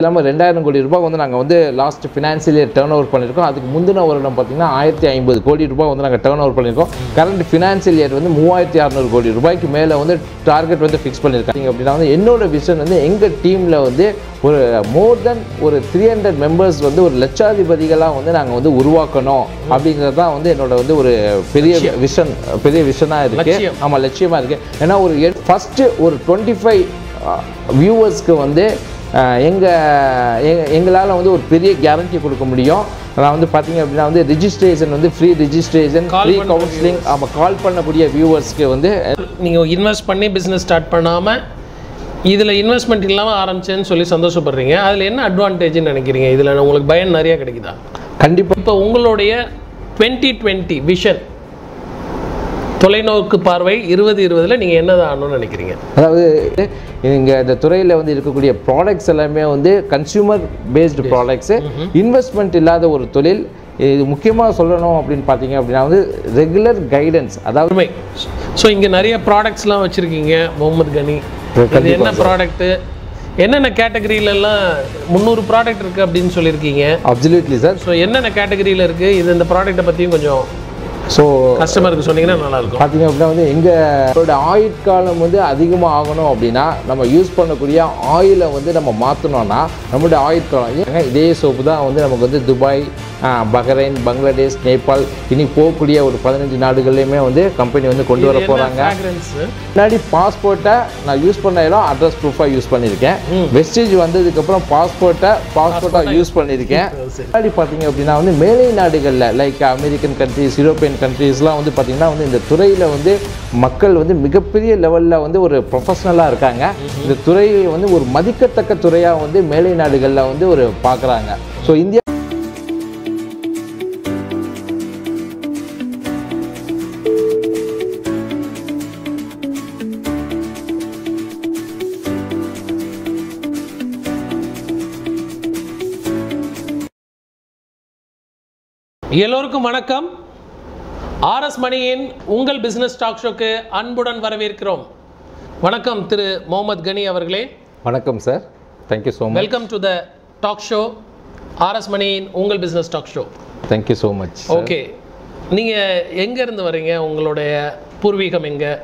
இல்லாமல் ரெண்டாயிரம் கோடி ரூபாய் வந்து நாங்கள் வந்து last financial year turn over பண்ணியிருக்கோம் அதுக்கு முந்தின வருடம் பார்த்தீங்கன்னா ஆயிரத்தி ஐம்பது கோடி ரூபாய் வந்து நாங்கள் டேர்ன் ஓவர் பண்ணியிருக்கோம் கரண்ட் ஃபினான்சியல் இயர் வந்து மூவாயிரத்தி அறநூறு கோடி ரூபாய்க்கு மேலே வந்து டார்கெட் வந்து ஃபிக்ஸ் பண்ணியிருக்காங்க அப்படின்னா வந்து என்னோட விஷன் வந்து எங்கள் டீமில் வந்து ஒரு மோர் தென் ஒரு த்ரீ ஹண்ட்ரட் மெம்பர்ஸ் வந்து ஒரு லட்சாதிபதிகளாக வந்து நாங்கள் வந்து உருவாக்கணும் அப்படிங்கிறது தான் வந்து என்னோட வந்து ஒரு பெரிய விஷன் பெரிய விஷனாக இருக்கு லட்சியம். ஆமாம் லட்சியமாக இருக்கு ஏன்னா ஒரு ஃபஸ்ட்டு ஒரு டுவெண்ட்டி ஃபைவ் வியூவர்ஸ்க்கு வந்து எங்கள் எங்களால் வந்து ஒரு பெரிய கேரண்டி கொடுக்க முடியும் நான் வந்து பார்த்தீங்க அப்படின்னா வந்து ரிஜிஸ்ட்ரேஷன் வந்து ஃப்ரீ ரிஜிஸ்ட்ரேஷன் Call ஃப்ரீ பண்ற கவுன்சிலிங் ஆமாம் கால் பண்ணக்கூடிய வியூவர்ஸ்க்கு வந்து நீங்கள் இன்வெஸ்ட் பண்ணி பிஸ்னஸ் ஸ்டார்ட் பண்ணாமல் இதில் இன்வெஸ்ட்மெண்ட் இல்லாமல் ஆரம்பிச்சேன்னு சொல்லி சந்தோஷப்படுறீங்க அதில் என்ன அட்வான்டேஜ்னு நினைக்கிறீங்க இதில் உங்களுக்கு பயன் நிறைய கிடைக்குதா கண்டிப்பாக இப்போ உங்களுடைய டுவெண்ட்டி டுவெண்ட்டி விஷன் தொலைநோக்கு பார்வை இருபது இருபதில் நீங்கள் என்னதான் ஆகணும்னு நினைக்கிறீங்க அதாவது இங்கே இந்த துறையில் வந்து இருக்கக்கூடிய ப்ராடக்ட்ஸ் எல்லாமே வந்து கன்சியூமர் பேஸ்டு ப்ராடக்ட்ஸு இன்வெஸ்ட்மெண்ட் இல்லாத ஒரு தொழில் இது முக்கியமாக சொல்லணும் அப்படின்னு பார்த்தீங்க அப்படின்னா வந்து ரெகுலர் கைடன்ஸ் அதாவது உண்மை ஸோ இங்கே நிறைய ப்ராடக்ட்ஸ்லாம் வச்சுருக்கீங்க முகமது கனி இது என்ன ப்ராடக்ட்டு என்னென்ன கேட்டகரியிலலாம் முந்நூறு ப்ராடக்ட் இருக்குது அப்படின்னு சொல்லியிருக்கீங்க அப்சல்யூட்லி சார் ஸோ என்னென்ன கேட்டகரியில் இருக்குது இது இந்த ப்ராடக்ட்டை பற்றியும் கொஞ்சம் ஸோ கஸ்டமருக்கு சொன்னீங்கன்னா நல்லாயிருக்கும் பார்த்தீங்க அப்படின்னா வந்து எங்களோட ஆயுட்காலம் வந்து அதிகமாக ஆகணும் அப்படின்னா நம்ம யூஸ் பண்ணக்கூடிய ஆயிலை வந்து நம்ம மாற்றணும்னா நம்மளுடைய ஆயுட்காலம் ஏங்க இதே சோப்பு தான் வந்து நமக்கு வந்து துபாய் ஆ, பஹ்ரைன் பங்களாதேஷ் நேபாள் இனி போகக்கூடிய ஒரு பதினஞ்சு நாடுகள்லையுமே வந்து கம்பெனி வந்து கொண்டு வர போகிறாங்க ஃப்ராக்ரன்ஸ் முன்னாடி பாஸ்போர்ட்டை நான் யூஸ் பண்ண இடம் அட்ரஸ் ப்ரூஃபாக யூஸ் பண்ணியிருக்கேன் வெஸ்டேஜ் வந்ததுக்கப்புறம் பாஸ்போர்ட்டை பாஸ்போர்ட்டாக யூஸ் பண்ணியிருக்கேன் முன்னாடி பார்த்தீங்க அப்படின்னா வந்து மேலை நாடுகளில் லைக் அமெரிக்கன் கண்ட்ரிஸ் யூரோப்பியன் கண்ட்ரீஸ்லாம் வந்து பார்த்தீங்கன்னா வந்து இந்த துறையில் வந்து மக்கள் வந்து மிகப்பெரிய லெவலில் வந்து ஒரு ப்ரொஃபஷ்னலாக இருக்காங்க இந்த துறையை வந்து ஒரு மதிக்கத்தக்க துறையாக வந்து மேலை நாடுகளில் வந்து ஒரு பார்க்குறாங்க ஸோ இந்தியா எல்லோருக்கும் வணக்கம் ஆர்எஸ் மணியின் உங்கள் பிஸ்னஸ் டாக் ஷோக்கு அன்புடன் வரவேற்கிறோம் வணக்கம் திரு முகமது கனி அவர்களே வணக்கம் sir thank you so much welcome to the talk show RS மணியின் உங்கள் business talk show thank you so much okay நீங்கள் எங்கேருந்து வரீங்க உங்களுடைய பூர்வீகம் எங்கே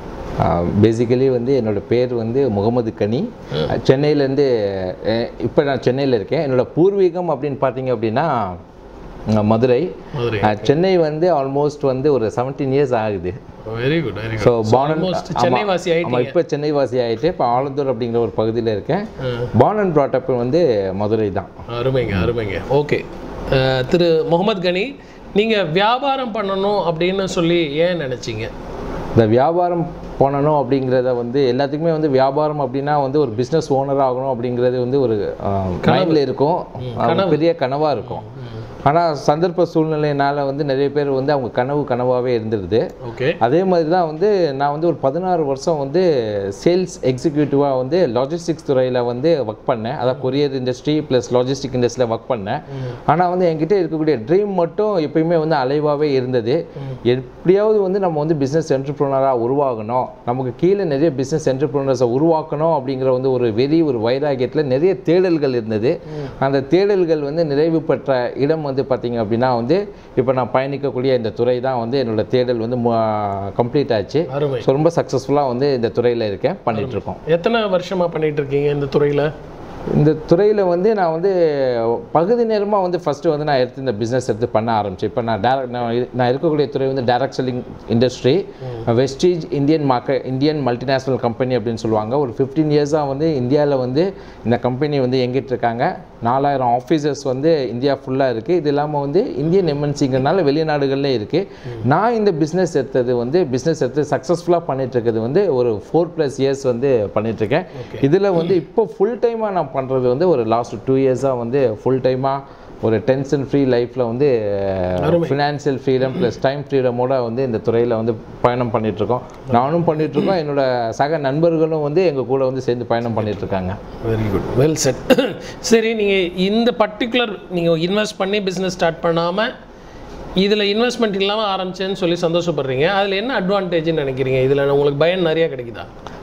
பேசிக்கலி வந்து என்னோட பேர் வந்து முகமது கனி சென்னையிலேருந்து இப்போ நான் சென்னையில் இருக்கேன் என்னோட பூர்வீகம் அப்படின்னு பார்த்தீங்க அப்படின்னா அஹ், மதுரை மதுரை அஹ், சென்னை வந்து ஆல்மோஸ்ட் வந்து ஒரு செவன்டீன் இயர்ஸ் ஆகுது very good very so good பானன் ஆல்மோஸ்ட் சென்னை வாசி ஆயிட்டீங்க ஆமாம் இப்போ சென்னை வாசி ஆகிட்டு இப்போ ஆலந்தூர் அப்படிங்கிற ஒரு பகுதியில் இருக்கேன் பான் அண்ட் ப்ராட்டப் வந்து மதுரை தான் அருமைங்க அருமைங்க ஓகே திரு முகமது கனி நீங்கள் வியாபாரம் பண்ணணும் அப்படின்னு சொல்லி ஏன் நினச்சிங்க இந்த வியாபாரம் பண்ணணும் அப்படிங்கிறத வந்து எல்லாத்துக்குமே வந்து வியாபாரம் அப்படின்னா வந்து ஒரு பிஸ்னஸ் ஓனர் ஆகணும் அப்படிங்கிறது வந்து ஒரு மைண்டில் இருக்கும் அது பெரிய கனவாக இருக்கும் ஆனால் சந்தர்ப்ப சூழ்நிலையினால வந்து நிறைய பேர் வந்து அவங்க கனவு கனவாகவே இருந்துருது ஓகே அதே மாதிரி தான் வந்து நான் வந்து ஒரு பதினாறு வருஷம் வந்து சேல்ஸ் எக்ஸிக்யூட்டிவாக வந்து லாஜிஸ்டிக்ஸ் துறையில் வந்து ஒர்க் பண்ணேன் அதாவது கொரியர் இண்டஸ்ட்ரி ப்ளஸ் லாஜிஸ்டிக் இண்டஸ்ட்ரியில் ஒர்க் பண்ணேன் ஆனால் வந்து என்கிட்ட இருக்கக்கூடிய ட்ரீம் மட்டும் எப்பயுமே வந்து அலைவாகவே இருந்தது எப்படியாவது வந்து நம்ம வந்து பிஸ்னஸ் என்டர்ப்ரனராக உருவாகணும் நமக்கு கீழே நிறைய பிஸ்னஸ் என்டர்ப்ரனர்ஸை உருவாக்கணும் அப்படிங்கிற வந்து ஒரு வெறி ஒரு வைராகியத்தில் நிறைய தேடல்கள் இருந்தது அந்த தேடல்கள் வந்து நிறைவு பெற்ற இடம் வந்து பார்த்தீங்க அப்படின்னா வந்து இப்போ நான் பயணிக்கக்கூடிய இந்த துறை தான் வந்து என்னோட தேடல் வந்து கம்ப்ளீட் ஆச்சு அருமை ஸோ ரொம்ப சக்ஸஸ்ஃபுல்லாக வந்து இந்த துறையில் இருக்கேன் பண்ணிட்டு இருக்கோம் எத்தனை வருஷமா பண்ணிட்டு இருக்கீங்க இந்த துறையில் இந்த துறையில் வந்து நான் வந்து பகுதி நேரமாக வந்து ஃபஸ்ட்டு வந்து நான் எடுத்து இந்த பிஸ்னஸ் எடுத்து பண்ண ஆரம்பிச்சேன் இப்போ நான் டேரக்ட் நான் இரு- நான் இருக்கக்கூடிய துறை வந்து direct selling industry Vestige Indian market Indian multinational company அப்படின்னு சொல்லுவாங்க ஒரு ஃபிஃப்டீன் இயர்ஸாக வந்து இந்தியாவில் வந்து இந்த கம்பெனி வந்து எங்கிட்டு இருக்காங்க நாலாயிரம் ஆஃபீஸர்ஸ் வந்து இந்தியா ஃபுல்லாக இருக்குது இது இல்லாமல் வந்து இந்தியன் எம்என்சிங்கிறனால வெளிநாடுகளில் இருக்குது நான் இந்த பிஸ்னஸ் எடுத்தது வந்து பிஸ்னஸ் எடுத்து சக்ஸஸ்ஃபுல்லாக பண்ணிட்டு இருக்கிறது வந்து ஒரு ஃபோர் ப்ளஸ் இயர்ஸ் வந்து பண்ணிட்டு இருக்கேன் இதில் வந்து இப்போ ஃபுல் டைமாக நான் பண்ணுறது வந்து ஒரு லாஸ்ட் டூ இயர்ஸாக வந்து ஃபுல் டைமாக ஒரு டென்ஷன் ஃப்ரீ லைஃப்பில் வந்து ஃபினான்ஷியல் ஃப்ரீடம் ப்ளஸ் டைம் ஃப்ரீடமோட வந்து இந்த துறையில் வந்து பயணம் பண்ணிட்டு இருக்கோம் நானும் பண்ணிட்டு இருக்கோம் என்னோட சக நண்பர்களும் வந்து எங்கள் கூட வந்து சேர்ந்து பயணம் பண்ணிட்டு இருக்காங்க வெரி குட் வெல் செட் சரி நீங்கள் இந்த பர்டிகுலர் நீங்கள் இன்வெஸ்ட் பண்ணி பிஸ்னஸ் ஸ்டார்ட் பண்ணாமல் இதில் இன்வெஸ்ட்மெண்ட் இல்லாமல் ஆரம்பிச்சேன்னு சொல்லி சந்தோஷப்படுறீங்க அதில் என்ன அட்வான்டேஜ்னு நினைக்கிறீங்க இதில் உங்களுக்கு பயன் நிறைய கிடைக்குதா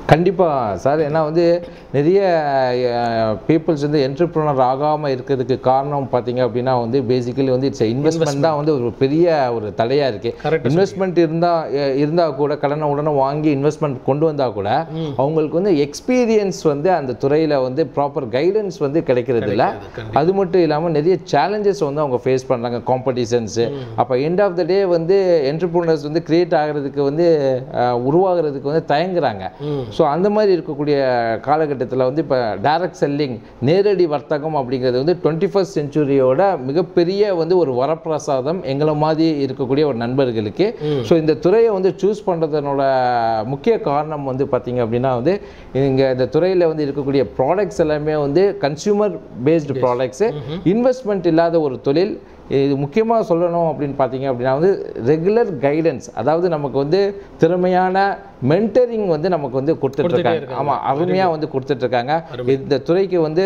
கண்டிப்பாக சார் ஏன்னா வந்து நிறைய பீப்புள்ஸ் வந்து என்டர்பிரினர் ஆகாமல் இருக்கிறதுக்கு காரணம் பார்த்தீங்க அப்படின்னா வந்து பேசிக்கலி வந்து இட்ஸ் இன்வெஸ்ட்மெண்ட் தான் வந்து ஒரு பெரிய ஒரு தடையாக இருக்குது கரெக்ட் இன்வெஸ்ட்மெண்ட் இருந்தால் இருந்தால் கூட கடனை உடனே வாங்கி இன்வெஸ்ட்மெண்ட் கொண்டு வந்தால் கூட அவங்களுக்கு வந்து எக்ஸ்பீரியன்ஸ் வந்து அந்த துறையில் வந்து ப்ராப்பர் கைடன்ஸ் வந்து கிடைக்கிறது இல்ல அது மட்டும் இல்லாமல் நிறைய சேலஞ்சஸ் வந்து அவங்க ஃபேஸ் பண்ணுறாங்க காம்படிஷன்ஸு அப்போ எண்ட் ஆஃப் த டே வந்து என்டர்பிரினர்ஸ் வந்து கிரியேட் ஆகிறதுக்கு வந்து அஹ், உருவாகிறதுக்கு வந்து தயங்குறாங்க ஸோ அந்த மாதிரி இருக்கக்கூடிய காலகட்டத்தில் வந்து இப்போ டைரக்ட் செல்லிங் நேரடி வர்த்தகம் அப்படிங்கிறது வந்து டுவெண்ட்டி ஃபஸ்ட் செஞ்சுரியோட மிகப்பெரிய வந்து ஒரு வரப்பிரசாதம் எங்களை மாதிரி இருக்கக்கூடிய ஒரு நண்பர்களுக்கு ஸோ இந்த துறையை வந்து சூஸ் பண்ணுறதனோட முக்கிய காரணம் வந்து பார்த்தீங்க அப்படின்னா வந்து இங்கே இந்த துறையில் வந்து இருக்கக்கூடிய ப்ராடக்ட்ஸ் எல்லாமே வந்து கன்சியூமர் பேஸ்டு ப்ராடக்ட்ஸு இன்வெஸ்ட்மெண்ட் இல்லாத ஒரு தொழில் இது முக்கியமாக சொல்லணும் அப்படின்னு பார்த்தீங்க அப்படின்னா வந்து ரெகுலர் கைடன்ஸ் அதாவது நமக்கு வந்து திறமையான மென்டரிங் வந்து நமக்கு வந்து கொடுத்துட்ருக்காங்க ஆமாம் அருமையாக வந்து கொடுத்துட்ருக்காங்க இந்த துறைக்கு வந்து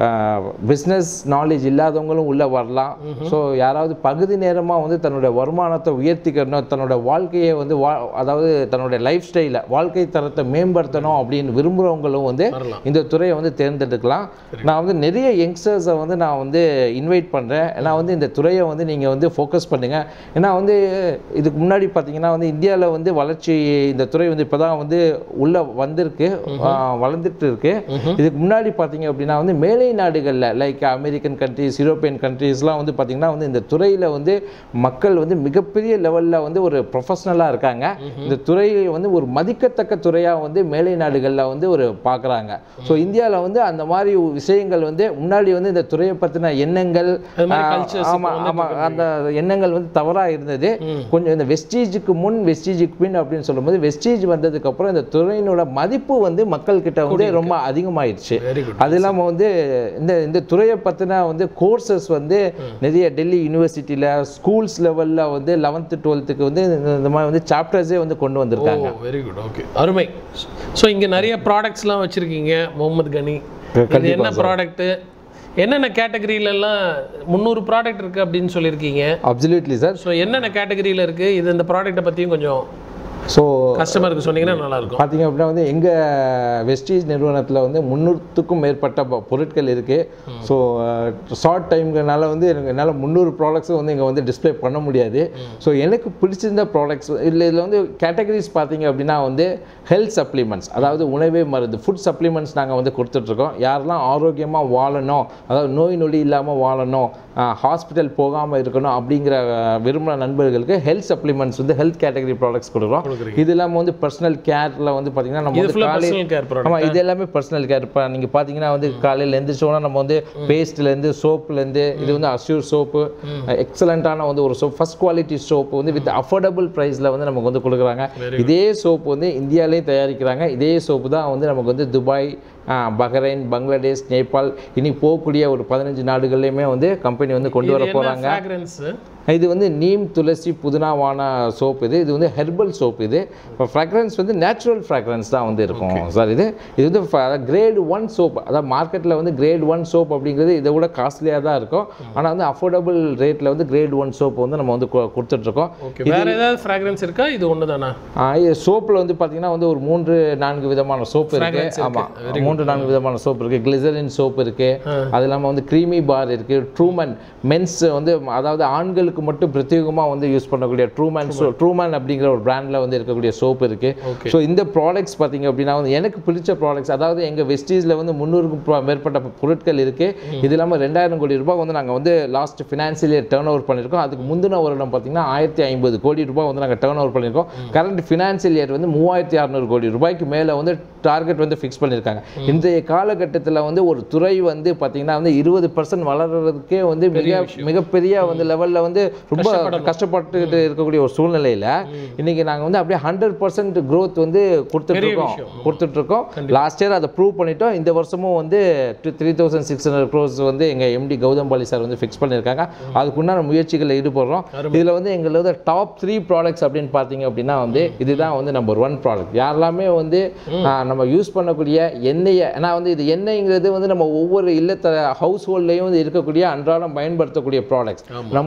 பிஸ்னஸ் நாலேஜ் இல்லாதவங்களும் உள்ளே வரலாம் ஸோ யாராவது பகுதி நேரமாக வந்து தன்னுடைய வருமானத்தை உயர்த்திக்கணும் தன்னோட வாழ்க்கையை வந்து வா அதாவது தன்னுடைய லைஃப் ஸ்டைலை வாழ்க்கை தரத்தை மேம்படுத்தணும் அப்படின்னு விரும்புகிறவங்களும் வந்து வரலாம் இந்த துறையை வந்து தேர்ந்தெடுக்கலாம் நான் வந்து நிறைய யங்ஸ்டர்ஸை வந்து நான் வந்து இன்வைட் பண்ணுறேன் ஏன்னா வந்து இந்த துறையை வந்து நீங்கள் வந்து ஃபோக்கஸ் பண்ணுங்கள் ஏன்னா வந்து இதுக்கு முன்னாடி பார்த்தீங்கன்னா வந்து இந்தியாவில் வந்து வளர்ச்சி இந்த துறை வந்து இப்போ தான் வந்து உள்ளே வந்திருக்கு ஆஹ் வளர்ந்துட்டு இருக்கு இதுக்கு முன்னாடி பார்த்தீங்க அப்படின்னா வந்து மேலை நாடுகளில் லைக் அமெரிக்கன் கண்ட்ரீஸ் யூரோப்பியன் கண்ட்ரீஸ்லாம் வந்து பார்த்தீங்கன்னா வந்து இந்த துறையில் வந்து மக்கள் வந்து மிகப்பெரிய லெவலில் வந்து ஒரு ப்ரொஃபஷ்னலாக இருக்காங்க இந்த துறை வந்து ஒரு மதிக்கத்தக்க துறையாக வந்து மேலை நாடுகளில் வந்து ஒரு பார்க்குறாங்க ஸோ இந்தியாவில் வந்து அந்த மாதிரி விஷயங்கள் வந்து முன்னாடி வந்து இந்த துறையை பற்றின எண்ணங்கள் அது மாதிரி ஆஹ், cultures ஆமா ஆமா அந்த எண்ணங்கள் வந்து தவறாக இருந்தது கொஞ்சம் இந்த வெஸ்டீஜுக்கு முன் வெஸ்டீஜுக்கு பின் அப்படின்னு சொல்லும்போது வெஸ்டீஜ் வந்ததுக்கு அப்புறம் இந்த துறையினோட மதிப்பு வந்து மக்கள் கிட்ட வந்து ரொம்ப அதிகமாயிடுச்சு வெரி குட் அது இல்லாமல் வந்து இந்த இந்த துறையை பற்றின வந்து கோர்சஸ் வந்து நிறைய டெல்லி யூனிவர்சிட்டியில் ஸ்கூல்ஸ் லெவலில் வந்து லெவன்த்து டுவெல்த்துக்கு வந்து இந்த- இந்த மாதிரி வந்து சாப்டர்ஸே வந்து கொண்டு வந்திருக்காங்க ஓ வெரி குட் ஓகே அருமை ஸோ இங்கே நிறைய ப்ராடக்ட்ஸ்லாம் வச்சுருக்கீங்க முகமது கனி இது என்ன ப்ராடக்ட்டு என்னென்ன கேட்டகரியிலலாம் முந்நூறு ப்ராடக்ட் இருக்குது அப்படின்னு சொல்லியிருக்கீங்க அப்சல்யூட்லி சார் ஸோ என்னென்ன கேட்டகரியில் இருக்குது இது இந்த ப்ராடக்ட்டை பற்றியும் கொஞ்சம் ஸோ கஸ்டமருக்கு சொன்னீங்கன்னா நல்லாயிருக்கும் பார்த்தீங்க அப்படின்னா வந்து எங்கள் வெஸ்டீஜ் நிறுவனத்தில் வந்து முந்நூற்றுக்கும் மேற்பட்ட பொ- பொருட்கள் இருக்குது ஸோ ஷார்ட் டைம்னால வந்து எனக்கு என்னால் முந்நூறு ப்ராடக்ட்ஸும் வந்து இங்கே வந்து டிஸ்ப்ளே பண்ண முடியாது ஸோ எனக்கு பிடிச்சிருந்த ப்ராடக்ட்ஸ் இல்லை இதில் வந்து கேட்டகரிஸ் பார்த்தீங்க அப்படின்னா வந்து ஹெல்த் சப்ளிமெண்ட்ஸ் அதாவது உணவே மருந்து ஃபுட் சப்ளிமெண்ட்ஸ் நாங்கள் வந்து கொடுத்துட்ருக்கோம் யாரெல்லாம் ஆரோக்கியமாக வாழணும் அதாவது நோய் நொடி இல்லாமல் வாழணும் ஹாஸ்பிட்டல் போகாமல் இருக்கணும் அப்படிங்கிற அஹ், விரும்புகிற நண்பர்களுக்கு ஹெல்த் சப்ளிமெண்ட்ஸ் வந்து ஹெல்த் கேட்டகரி ப்ராடக்ட்ஸ் கொடுக்குறோம் இது இல்லாமல் வந்து பர்சனல் கேரில் வந்து பார்த்தீங்கன்னா நம்ம இது வந்து ஃபுல்லாக காலை பர்சனல் கேர் ப்ராடக்ட் ஆமாம் இது எல்லாமே பர்சனல் கேர் இப்போ நீங்கள் பார்த்தீங்கன்னா வந்து காலையில் எழுந்திரிச்சோன்னா நம்ம வந்து பேஸ்ட்லேருந்து சோப்புலேருந்து இது வந்து அஷ்யூர் சோப்பு எக்ஸலண்ட்டான வந்து ஒரு சோப் ஃபஸ்ட் குவாலிட்டி சோப்பு வந்து வித் அஃபோர்டபுள் ப்ரைஸில் வந்து நமக்கு வந்து கொடுக்குறாங்க இதே சோப்பு வந்து இந்தியாவிலே தயாரிக்கிறாங்க இதே சோப்பு தான் வந்து நமக்கு வந்து துபாய் ஆ, பஹ்ரைன் பங்களாதேஷ் நேபாள் இனி போகக்கூடிய ஒரு பதினஞ்சு நாடுகள்லையுமே வந்து கம்பெனி வந்து கொண்டு வர போகிறாங்க ஃப்ராக்ரன்ஸ் இது வந்து நீம் துளசி புதினாவான சோப் இது இது வந்து ஹெர்பல் சோப் இது இப்போ ஃப்ராக்ரன்ஸ் வந்து நேச்சுரல் ஃப்ராக்ரன்ஸ் தான் வந்து இருக்கும் சார் இது இது வந்து கிரேட் ஒன் சோப் அதாவது மார்க்கெட்டில் வந்து கிரேட் ஒன் சோப் அப்படிங்கிறது இதை விட காஸ்ட்லியாக தான் இருக்கும் ஆனால் வந்து அஃபோர்டபுள் ரேட்டில் வந்து கிரேட் ஒன் சோப் வந்து நம்ம வந்து கு- கொடுத்துட்ருக்கோம் ஓகே வேற ஏதாவது ஃப்ராக்ரன்ஸ் இருக்கா இது ஒன்று தானா சோப்பில் வந்து பார்த்தீங்கன்னா வந்து ஒரு மூன்று நான்கு விதமான சோப் இருக்கு Fragrance இருக்கு. ஆமாம் மூன்று நான்கு விதமான சோப் இருக்கு கிளிசரின் சோப் இருக்கு அது இல்லாமல் வந்து க்ரீமி பார் இருக்கு ட்ரூமன் மென்ஸ் வந்து அதாவது ஆண்களுக்கு மட்டும் பிரத்யேகமாக வந்து யூஸ் பண்ணக்கூடிய ட்ரூமன் சோ ட்ரூமன் அப்படிங்கிற ஒரு பிராண்டில் வந்து இருக்கக்கூடிய சோப் இருக்கு Okay. ஸோ இந்த ப்ராடக்ட்ஸ் பார்த்தீங்க அப்படின்னா வந்து எனக்கு பிடிச்ச ப்ராடக்ட்ஸ் அதாவது எங்கள் வெஸ்டீஸில் வந்து முந்நூறுக்கும் ப- மேற்பட்ட பொருட்கள் இருக்கு இது இல்லாமல் ரெண்டாயிரம் கோடி ரூபாய் வந்து நாங்கள் வந்து last financial year turn over பண்ணியிருக்கோம் அதுக்கு முந்தின வருடம் பார்த்தீங்கன்னா ஆயிரத்தி ஐம்பது கோடி ரூபாய் வந்து நாங்கள் டேர்ன் ஓவர் பண்ணியிருக்கோம் கரண்ட் ஃபினான்சியல் இயர் வந்து மூவாயிரத்தி அறநூறு கோடி ரூபாய்க்கு மேலே வந்து டார்கெட் வந்து ஃபிக்ஸ் பண்ணியிருக்காங்க இன்றைய காலகட்டத்தில் வந்து ஒரு துறை வந்து பார்த்தீங்கன்னா வந்து இருபது பர்சன்ட் வளர்றதுக்கே வந்து மிக மிகப்பெரிய வந்து லெவலில் வந்து ரொம்ப கஷ்டப்பட்டுட்டு இருக்கக்கூடிய ஒரு சூழ்நிலையில் இன்னைக்கு நாங்கள் வந்து அப்படியே ஹண்ட்ரட் பர்சன்ட் க்ரோத் வந்து கொடுத்துட்ருக்கோம் கொடுத்துட்ருக்கோம் லாஸ்ட் இயர் அதை ப்ரூவ் பண்ணிட்டோம் இந்த வருஷமும் வந்து three thousand six hundred crores வந்து எங்கள் எம்டி கௌதம் பாலி சார் வந்து ஃபிக்ஸ் பண்ணியிருக்காங்க அதுக்குண்டான முயற்சிகளில் ஈடுபடுறோம் இதில் வந்து எங்களோட டாப் த்ரீ ப்ராடக்ட்ஸ் அப்படின்னு பார்த்தீங்க அப்படின்னா வந்து இதுதான் வந்து நம்பர் ஒன் ப்ராடக்ட் யாரெல்லாமே வந்து ஆஹ், நம்ம யூஸ் பண்ணக்கூடிய எண்ணெயை ஏன்னா வந்து இது எண்ணெய்ங்கிறது வந்து நம்ம ஒவ்வொரு இல்லத்த ஹவுஸ் ஹோல்ட்லேயும் வந்து இருக்கக்கூடிய அன்றாடம் பயன்படுத்தக்கூடிய ப்ராடக்ட்ஸ் நம்மளோட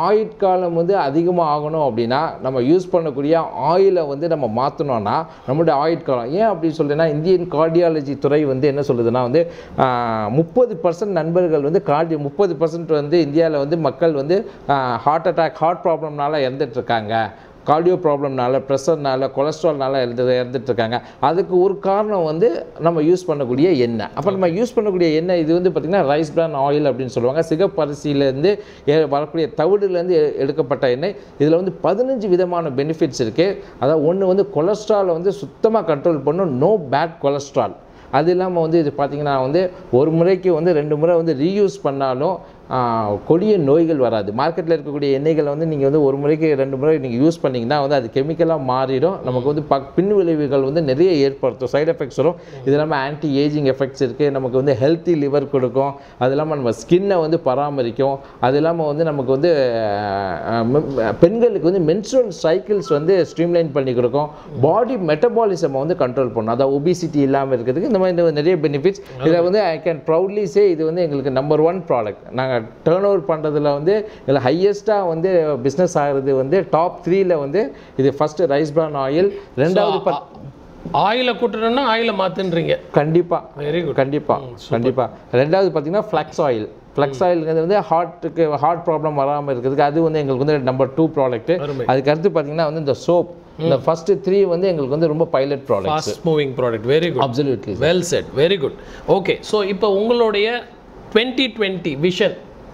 ஆயுட்காலம் வந்து அதிகமாக ஆகணும் அப்படின்னா நம்ம யூஸ் பண்ணக்கூடிய ஆயிலை வந்து நம்ம மாற்றணும்னா நம்மளுடைய ஆயுட்காலம் ஏன் அப்படி சொல்றேன்னா இந்தியன் கார்டியாலஜி துறை வந்து என்ன சொல்லுதுன்னா வந்து முப்பது பர்சன்ட் நண்பர்கள் வந்து கார்டி முப்பது பர்சன்ட் வந்து இந்தியாவில் வந்து மக்கள் வந்து ஹார்ட் அட்டாக் ஹார்ட் ப்ராப்ளம்னால இறந்துட்டு இருக்காங்க கார்டியோ ப்ராப்ளம்னால ப்ரெஷர்னால கொலஸ்ட்ரால்னால இறந்து இறந்துட்டு இருக்காங்க அதுக்கு ஒரு காரணம் வந்து நம்ம யூஸ் பண்ணக்கூடிய எண்ணெய் அப்போ நம்ம யூஸ் பண்ணக்கூடிய எண்ணெய் இது வந்து பார்த்திங்கன்னா ரைஸ் பிரான் ஆயில் அப்படின்னு சொல்லுவாங்க சிகப்பரிசியிலேருந்து வரக்கூடிய தவிடுலேருந்து எ- எடுக்கப்பட்ட எண்ணெய் இதில் வந்து பதினஞ்சு விதமான பெனிஃபிட்ஸ் இருக்குது அதாவது ஒன்று வந்து கொலஸ்ட்ராலை வந்து சுத்தமாக கண்ட்ரோல் பண்ணும் நோ பேட் கொலஸ்ட்ரால் அது இல்லாமல் வந்து இது பார்த்திங்கன்னா வந்து ஒரு முறைக்கு வந்து ரெண்டு முறை வந்து ரீயூஸ் பண்ணாலும் ஆஹ், கொடிய நோய்கள் வராது மார்க்கெட்டில் இருக்கக்கூடிய எண்ணெய்களை வந்து நீங்கள் வந்து ஒரு முறைக்கு ரெண்டு முறை நீங்கள் யூஸ் பண்ணிங்கன்னா வந்து அது கெமிக்கலாக மாறிடும் நமக்கு வந்து பக் பின் விளைவுகள் வந்து நிறைய ஏற்படுத்தும் சைடு எஃபெக்ட்ஸ் வரும் இது இல்லாமல் ஆன்டி ஏஜிங் எஃபெக்ட்ஸ் இருக்குது நமக்கு வந்து ஹெல்த்தி லிவர் கொடுக்கும் அது இல்லாமல் நம்ம ஸ்கின்னை வந்து பராமரிக்கும் அது இல்லாமல் வந்து நமக்கு வந்து ஆஹ், மெ- பெண்களுக்கு வந்து மென்சுரல் சைக்கிள்ஸ் வந்து ஸ்ட்ரீம்லைன் பண்ணி கொடுக்கும் பாடி மெட்டபாலிசம் வந்து கண்ட்ரோல் பண்ணும் அதாவது ஒபிசிட்டி இல்லாமல் இருக்கிறதுக்கு இந்த மாதிரி நிறைய பெனிஃபிட்ஸ் இதை வந்து ஐ கேன் ப்ரௌட்லி சே இது வந்து எங்களுக்கு நம்பர் ஒன் ப்ராடக்ட் நாங்கள் டேர்ன் ஓவர் பண்ணுறதுல வந்து இதில் ஹையஸ்ட்டாக வந்து பிஸ்னஸ் ஆகிறது வந்து டாப் த்ரீல வந்து இது ஃபஸ்ட்டு ரைஸ் பிரான் ஆயில் ரெண்டாவது பத் ஆயிலை கூட்டணும்னா ஆயிலை மாத்துன்றீங்க கண்டிப்பாக வெரி குட் கண்டிப்பாக கண்டிப்பாக ரெண்டாவது பார்த்தீங்கன்னா ஃப்ளக்ஸ் ஆயில் ஃப்ளக்ஸ் ஆயில்ங்கிறது வந்து ஹார்ட்டுக்கு ஹார்ட் ப்ராப்ளம் வராமல் இருக்கிறதுக்கு அது வந்து எங்களுக்கு வந்து நம்பர் டூ ப்ராடக்ட் அருமை. அதுக்கு அடுத்து பார்த்தீங்கன்னா வந்து இந்த சோப் இந்த ஃபர்ஸ்ட் த்ரீ வந்து எங்களுக்கு வந்து ரொம்ப pilot product fast moving product very good absolutely well set very good okay so இப்போ உங்களுடைய டுவெண்ட்டி டுவெண்ட்டி விஷன்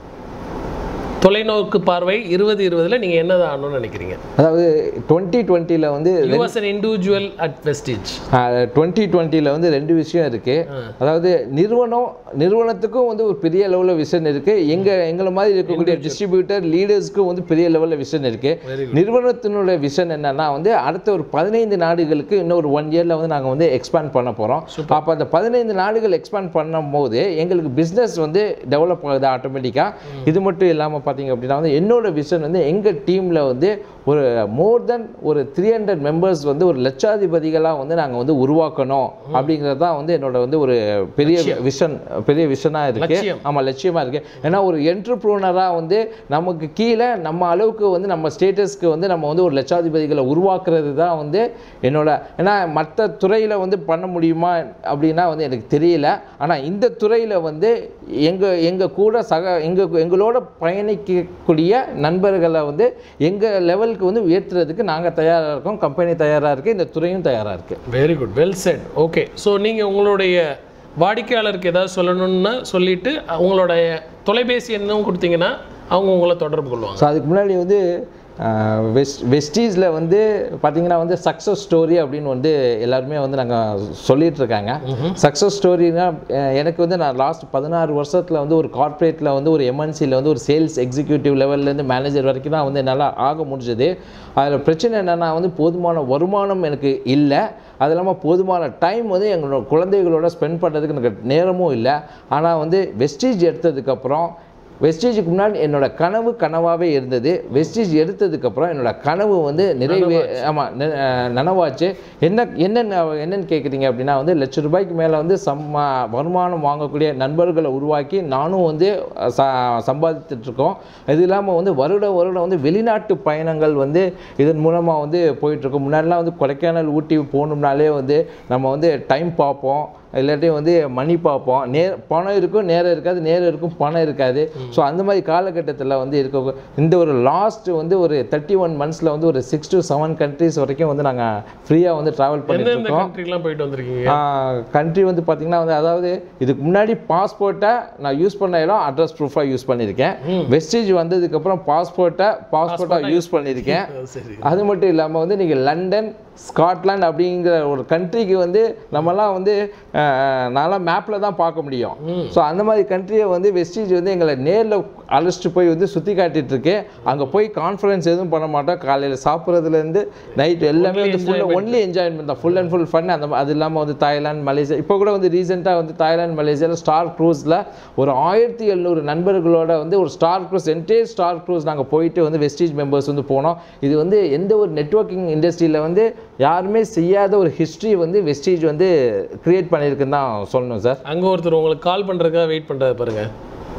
தொலைநோக்கு பார்வை இருபது இருபதுல நீங்க என்னதான் ஆகணும்னு நினைக்கிறீங்க அதாவது டுவெண்ட்டி டுவெண்ட்டியில் வந்து you was an individual at Vestige twenty டுவெண்ட்டியில் வந்து ரெண்டு விஷயம் இருக்குது அதாவது நிறுவனம் நிறுவனத்துக்கும் வந்து ஒரு பெரிய லெவலில் விஷன் இருக்குது எங்கள் எங்களை மாதிரி இருக்கக்கூடிய டிஸ்ட்ரிபியூட்டர் லீடர்ஸ்க்கும் வந்து பெரிய லெவலில் விஷன் இருக்குது நிறுவனத்தினுடைய விஷன் என்னன்னா வந்து அடுத்த ஒரு பதினைந்து நாடுகளுக்கு இன்னும் ஒரு ஒன் இயரில் வந்து நாங்கள் வந்து எக்ஸ்பேண்ட் பண்ண போகிறோம் அப்போ அந்த பதினைந்து நாடுகள் எக்ஸ்பேண்ட் பண்ணும்போது எங்களுக்கு பிஸ்னஸ் வந்து டெவலப் ஆகுது ஆட்டோமேட்டிக்காக இது மட்டும் இல்லாமல் பார்த்தீங்க அப்படின்னா வந்து என்னோட விஷன் வந்து எங்கள் டீமில் வந்து ஒரு மோர் தென் ஒரு த்ரீ ஹண்ட்ரட் மெம்பர்ஸ் வந்து ஒரு லட்சாதிபதிகளாக வந்து நாங்கள் வந்து உருவாக்கணும் அப்படிங்கிறது தான் வந்து என்னோட வந்து ஒரு பெரிய விஷன் பெரிய விஷனாக இருக்கு லட்சியம். ஆமாம் லட்சியமாக இருக்கு ஏன்னா ஒரு என்டர்ப்ரூனராக வந்து நமக்கு கீழே நம்ம அளவுக்கு வந்து நம்ம ஸ்டேட்டஸ்க்கு வந்து நம்ம வந்து ஒரு லட்சாதிபதிகளை உருவாக்குறது தான் வந்து என்னோட ஏன்னா மற்ற துறையில் வந்து பண்ண முடியுமா அப்படின்னா வந்து எனக்கு தெரியல ஆனால் இந்த துறையில் வந்து எங்கள் எங்கள் கூட சக எங்கள் எங்களோட பயணிக்கக்கூடிய நண்பர்களை வந்து எங்கள் லெவலுக்கு வந்து உயர்த்துறதுக்கு நாங்கள் தயாராக இருக்கோம் கம்பெனி தயாராக இருக்குது இந்த துறையும் தயாராக இருக்குது very good well set okay so நீங்க உங்களுடைய வாடிக்கையாளருக்கு ஏதாவது சொல்லணும்னா சொல்லிட்டு உங்களுடைய தொலைபேசி எண்ணும் கொடுத்தீங்கன்னா அவங்க உங்களை தொடர்பு கொள்வாங்க ஸோ அதுக்கு முன்னாடி வந்து ஆஹ், வெஸ்ட் வெஸ்டீஸில் வந்து பார்த்தீங்கன்னா வந்து சக்ஸஸ் ஸ்டோரி அப்படின்னு வந்து எல்லாருமே வந்து நாங்கள் சொல்லிட்டு இருக்காங்க சக்ஸஸ் ஸ்டோரினா எனக்கு வந்து நான் லாஸ்ட் பதினாறு வருஷத்தில் வந்து ஒரு கார்ப்பரேட்டில் வந்து ஒரு எம்என்சியில் வந்து ஒரு சேல்ஸ் எக்ஸிக்யூட்டிவ் லெவல்லேருந்து மேனேஜர் வரைக்கும் தான் வந்து என்னால் ஆக முடிஞ்சது அதில் பிரச்சனை என்னென்னா வந்து போதுமான வருமானம் எனக்கு இல்லை அது இல்லாமல் போதுமான டைம் வந்து எங்களோட குழந்தைகளோட ஸ்பெண்ட் பண்ணுறதுக்கு எனக்கு நேரமும் இல்லை ஆனால் வந்து வெஸ்டீஜ் எடுத்ததுக்கப்புறம் வெஸ்டேஜுக்கு முன்னாடி என்னோட கனவு கனவாகவே இருந்தது வெஸ்டேஜ் எடுத்ததுக்கப்புறம் என்னோட கனவு வந்து நிறைவே ஆமாம் நனவாச்சு என்ன என்னென்ன என்னன்னு கேட்குறீங்க அப்படின்னா வந்து லட்ச ரூபாய்க்கு மேலே வந்து சம்ம வருமானம் வாங்கக்கூடிய நண்பர்களை உருவாக்கி நானும் வந்து ச சம்பாதித்துட்டு இருக்கோம் இது இல்லாமல் வந்து வருட வருடம் வந்து வெளிநாட்டு பயணங்கள் வந்து இதன் மூலமாக வந்து போயிட்டுருக்கோம் முன்னாடிலாம் வந்து கொடைக்கானல் ஊட்டி போகணும்னாலே வந்து நம்ம வந்து டைம் பார்ப்போம் இல்லாட்டி வந்து மணி பார்ப்போம் நே பணம் இருக்கும் நேரம் இருக்காது நேரம் இருக்கும் பணம் இருக்காது ஸோ அந்த மாதிரி காலகட்டத்தில் வந்து இருக்க இந்த ஒரு லாஸ்ட் வந்து ஒரு தேர்ட்டி ஒன் மந்த்ஸில் வந்து ஒரு சிக்ஸ் to செவன் கண்ட்ரிஸ் வரைக்கும் வந்து நாங்கள் ஃப்ரீயாக வந்து ட்ராவல் பண்ணிட்டு எந்தெந்த இருக்கோம் கண்ட்ரிலாம் போயிட்டு வந்திருக்கீங்க கண்ட்ரி வந்து பார்த்தீங்கன்னா வந்து அதாவது இதுக்கு முன்னாடி பாஸ்போர்ட்டை நான் யூஸ் பண்ண இடம் அட்ரஸ் ப்ரூஃபாக யூஸ் பண்ணியிருக்கேன் வெஸ்டேஜ் வந்ததுக்கப்புறம் பாஸ்போர்ட்டை பாஸ்போர்ட்டாக யூஸ் பண்ணியிருக்கேன் சரி அது மட்டும் இல்லாமல் வந்து நீங்கள் லண்டன் ஸ்காட்லாந்து அப்படிங்கிற ஒரு கண்ட்ரிக்கு வந்து நம்மலாம் வந்து அஹ், நான்லாம் மேப்பில் தான் பார்க்க முடியும் ஸோ அந்த மாதிரி கண்ட்ரியை வந்து வெஸ்டீஜ் வந்து எங்களை நேரில் அழைச்சிட்டு போய் வந்து சுற்றி காட்டிட்டு இருக்கு அங்கே போய் கான்ஃபரன்ஸ் எதுவும் பண்ண மாட்டோம் காலையில் சாப்பிட்றதுலேருந்து நைட் எல்லாமே வந்து ஃபுல்லாக ஒன்லி என்ஜாய்மெண்ட் தான் ஃபுல் அண்ட் ஃபுல் ஃபன் அந்த மா- அது இல்லாமல் வந்து தாய்லாந்து மலேசியா இப்போ கூட வந்து ரீசெண்டாக வந்து தாய்லாந்து மலேசியாவில் ஸ்டார் க்ரூஸில் ஒரு ஆயிரத்தி எழுநூறு நண்பர்களோட வந்து ஒரு star cruise entire star cruise நாங்கள் போயிட்டு வந்து வெஸ்டீஜ் மெம்பர்ஸ் வந்து போனோம் இது வந்து எந்த ஒரு நெட்வொர்க்கிங் இண்டஸ்ட்ரியில் வந்து யாருமே செய்யாத ஒரு ஹிஸ்ட்ரி வந்து வெஸ்டீஜ் வந்து கிரியேட் பண்ணியிருக்குன்னு தான் சொல்லணும் சார் அங்க ஒருத்தர் உங்களுக்கு கால் பண்றதுக்காக வெயிட் பண்றாரு பாருங்க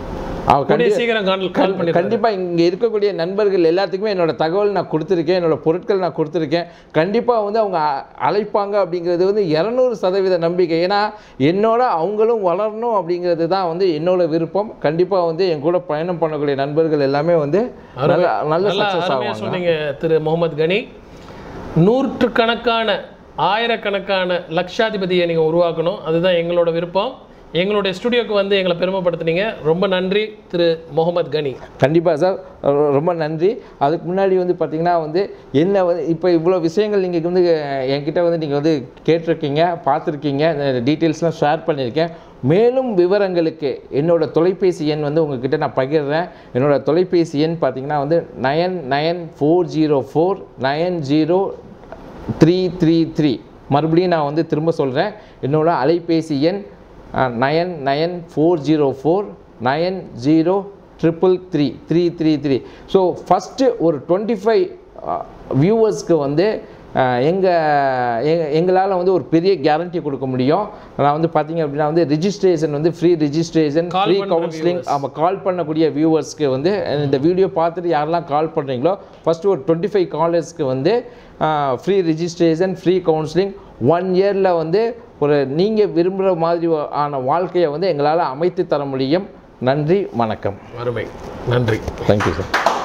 அவ கூடிய சீக்கிரம் கால் கால் பண்ணி கண்டிப்பாக இங்கே இருக்கக்கூடிய நண்பர்கள் எல்லாத்துக்குமே என்னோட தகவல் நான் கொடுத்துருக்கேன் என்னோட பொருட்கள் நான் கொடுத்துருக்கேன் கண்டிப்பாக வந்து அவங்க அ- அழைப்பாங்க அப்படிங்கிறது வந்து இரநூறு சதவீத நம்பிக்கை ஏன்னா என்னோட அவங்களும் வளரணும் அப்படிங்கிறது தான் வந்து என்னோட விருப்பம் கண்டிப்பாக வந்து என் கூட பயணம் பண்ணக்கூடிய நண்பர்கள் எல்லாமே வந்து நல்ல நல்ல நல்லா சக்ஸஸ் அருமையா ஆவாங்க சொன்னீங்க திரு முகமது கனி நூற்றுக்கணக்கான ஆயிரக்கணக்கான லட்சாதிபதியை நீங்கள் உருவாக்கணும் அதுதான் எங்களோட விருப்பம் எங்களுடைய ஸ்டுடியோக்கு வந்து எங்களை பெருமைப்படுத்துனீங்க ரொம்ப நன்றி திரு முகமது கனி கண்டிப்பாக சார் ரொ- ரொம்ப நன்றி அதுக்கு முன்னாடி வந்து பார்த்தீங்கன்னா வந்து என்ன வந்து இப்போ இவ்வளோ விஷயங்கள் நீங்கள் வந்து அஹ், என்கிட்ட வந்து நீங்கள் வந்து கேட்டிருக்கீங்க பார்த்துருக்கீங்க டீட்டெயில்ஸ்லாம் ஷேர் பண்ணியிருக்கேன் மேலும் விவரங்களுக்கு என்னோட தொலைபேசி எண் வந்து உங்ககிட்ட நான் பகிர்றேன் என்னோட தொலைபேசி எண் பார்த்தீங்கன்னா வந்து nine nine four zero four nine zero three three three மறுபடியும் நான் வந்து திரும்ப சொல்கிறேன் என்னோட அலைபேசி எண் nine nine four zero four nine zero triple three three three three so first ஒரு டுவெண்ட்டி ஃபைவ் வியூவர்ஸ்க்கு வந்து எங்கள் எங்களால் வந்து ஒரு பெரிய கேரண்டி கொடுக்க முடியும் நான் வந்து பார்த்தீங்க அப்படின்னா வந்து ரிஜிஸ்ட்ரேஷன் வந்து ஃப்ரீ ரிஜிஸ்ட்ரேஷன் Call ஃப்ரீ பண்ற கவுன்சிலிங் ஆமாம் கால் பண்ணக்கூடிய வியூவர்ஸ்க்கு வந்து இந்த வீடியோ பார்த்துட்டு யாரெல்லாம் கால் பண்ணுறீங்களோ ஃபஸ்ட்டு ஒரு டுவெண்ட்டி ஃபைவ் காலர்ஸ்க்கு வந்து free registration free counselling one இயரில் வந்து ஒரு நீங்கள் விரும்புகிற மாதிரி ஆன வாழ்க்கையை வந்து எங்களால் அமைத்து தர முடியும் நன்றி வணக்கம் அருமை நன்றி தேங்க்யூ சார்